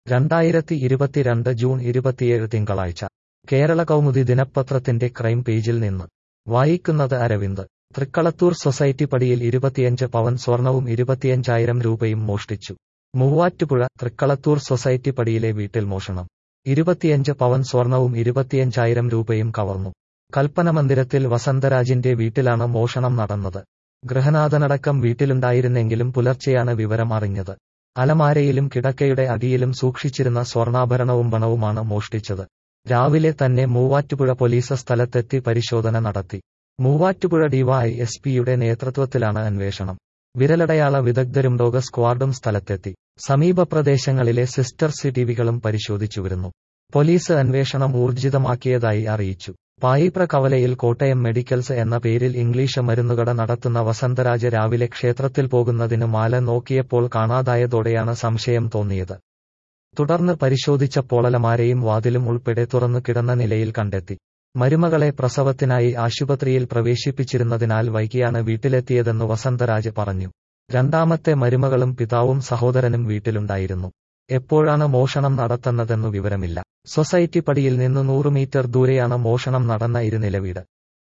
രണ്ടായിരത്തി ഇരുപത്തിരണ്ട് ജൂൺ ഇരുപത്തിയേഴ് തിങ്കളാഴ്ച കേരള കൗമുദി ദിനപത്രത്തിന്റെ ക്രൈം പേജിൽ നിന്ന് വായിക്കുന്നത് അരവിന്ദ് തൃക്കളത്തൂർ സൊസൈറ്റി പടിയിൽ ഇരുപത്തിയഞ്ച് പവൻ സ്വർണവും ഇരുപത്തിയഞ്ചായിരം രൂപയും മോഷ്ടിച്ചു മൂവാറ്റുപുഴ തൃക്കളത്തൂർ സൊസൈറ്റി പടിയിലെ വീട്ടിൽ മോഷണം ഇരുപത്തിയഞ്ച് പവൻ സ്വർണവും ഇരുപത്തിയഞ്ചായിരം രൂപയും കവർന്നു കൽപ്പന മന്ദിരത്തിൽ വസന്തരാജിന്റെ വീട്ടിലാണ് മോഷണം നടന്നത് ഗൃഹനാഥനടക്കം വീട്ടിലുണ്ടായിരുന്നെങ്കിലും പുലർച്ചെയാണ് വിവരം അറിഞ്ഞത് അലമാരയിലും കിടക്കയുടെ അടിയിലും സൂക്ഷിച്ചിരുന്ന സ്വർണ്ണാഭരണവും പണവുമാണ് മോഷ്ടിച്ചത് രാവിലെ തന്നെ മൂവാറ്റുപുഴ പോലീസ് സ്ഥലത്തെത്തി പരിശോധന നടത്തി മൂവാറ്റുപുഴ ഡിവൈ എസ് പിയുടെ നേതൃത്വത്തിലാണ് അന്വേഷണം വിരലടയാള വിദഗ്ധരും ഡോഗ സ്ക്വാഡും സ്ഥലത്തെത്തി സമീപ പ്രദേശങ്ങളിലെ സിസ്റ്റർ സിറ്റിവികളും പരിശോധിച്ചുവരുന്നു പോലീസ് അന്വേഷണം ഊർജിതമാക്കിയതായി അറിയിച്ചു പായിപ്ര കവലയിൽ കോട്ടയം മെഡിക്കൽസ് എന്ന പേരിൽ ഇംഗ്ലീഷ് മരുന്നുകട നടത്തുന്ന വസന്തരാജ് രാവിലെ ക്ഷേത്രത്തിൽ പോകുന്നതിന് മാല നോക്കിയപ്പോൾ കാണാതായതോടെയാണ് സംശയം തോന്നിയത് തുടർന്ന് പരിശോധിച്ചപ്പോൾ അലമാരയും വാതിലും ഉൾപ്പെടെ തുറന്നു കിടന്ന നിലയിൽ കണ്ടെത്തി മരുമകളെ പ്രസവത്തിനായി ആശുപത്രിയിൽ പ്രവേശിപ്പിച്ചിരുന്നതിനാൽ വൈകിയാണ് വീട്ടിലെത്തിയതെന്ന് വസന്തരാജ് പറഞ്ഞു രണ്ടാമത്തെ മരുമകളും പിതാവും സഹോദരനും വീട്ടിലുണ്ടായിരുന്നു എപ്പോഴാണ് മോഷണം നടത്തുന്നതെന്നു വിവരമില്ല സൊസൈറ്റി പടിയിൽ നിന്ന് നൂറ് മീറ്റർ ദൂരെയാണ് മോഷണം നടന്ന ഇരുനില വീട്